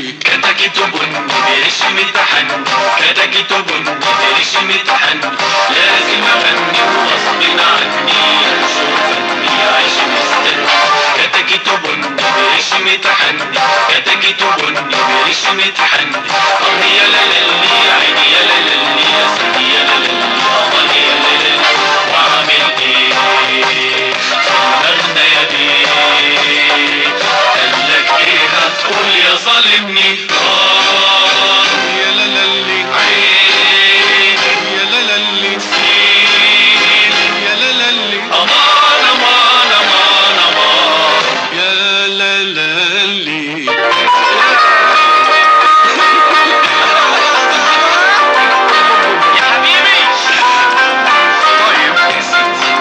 لي كتكت بني برشم تحني كتكت بني برشم تحني لازم اغني وغصب عني انشر فني عيش مستني كتكت بني برشم تحني كتكت بني برشم تحني اه يا لالي عيني يا لالي يا سيدي يا لالي اه يا لالي واعمل ايه اغنى يا بيه قالك ايه هتقول يا ظالمني اه يا لا لا لي عيني يا لا لا لي سيدي يا لا لا لي امان امان امان امان يا لا لا لي يا حبيبي طيب يا سيدي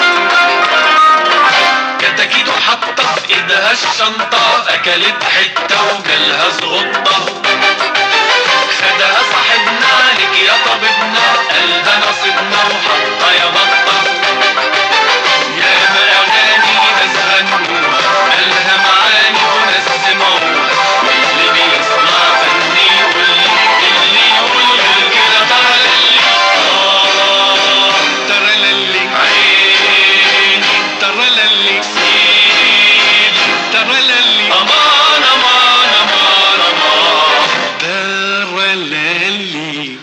كتاكيت حاطه في ايدها الشنطه اكلت حته وجالها زغطه خدها صاحبنا عليك يا طبيبنا قالها نصيبنا وحطها يا بطه يا ما اغاني ناس غنوا قالها معاني وناس سمعوها واللي بيسمع فني يقول لي اللي يقول غير كده تعالى اه ترى لا لي عيني ترى لا لي سيدي ترى لا لي امان امان امان امان ترى لا لي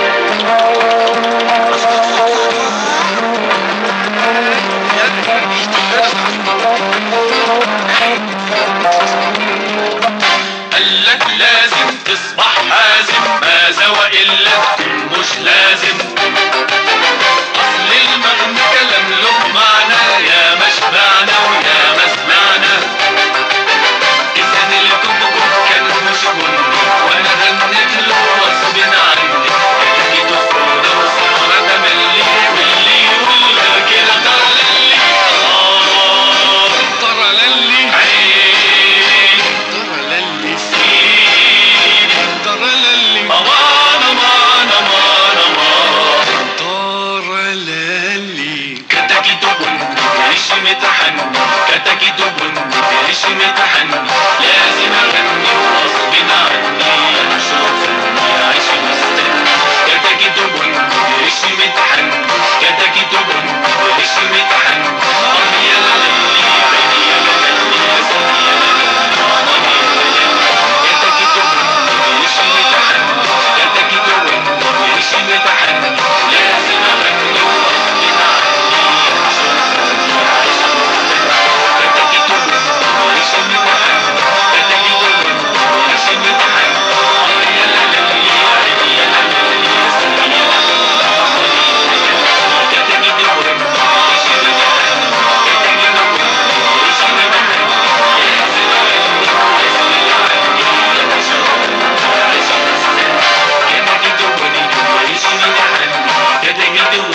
قال لك لازم تصبح حازم ماذا والا تكون مش لازم اصل المغنى كلام له معنى يا ما شبعنا ويا ما سمعنا اذا الكبكب كان مش بني وانا غنيت له غصب عني جيت سودا وسهرة تملي واللي يقول غير كده ضللي اه ترى لا لي عيني ترى لا لي سيدي ترى لا لي امان امان امان امان ترى لا لي كتاكي تبن تعيش متحني كتاكي تبن تعيش متحني لازم اغني وغصب عني انشر فني عيش مستني كتاكي تبن تعيش متحني كتاكي تبن تعيش متحني اه يا لالي عيني يا لالي يا سيدي يا لالي اه يا لالي كتاكي تبن تعيش متحني كتاكي تبن تعيش متحني لازم اغني وغصب عني انشر فني عيش مستني كتاكي تبن تعيش متحني كتاكي تبن تعيش متحني اه يا لالي عيني يا لالي يا سيدي يا لالي اه يا لالي كتاكي تبن تعيش متحني كتاكي تبن تعيش متحني لازم اغني وغصب عني انشر فني عيش مستني كتاكي تبن تعيش متحني كتاكي تبن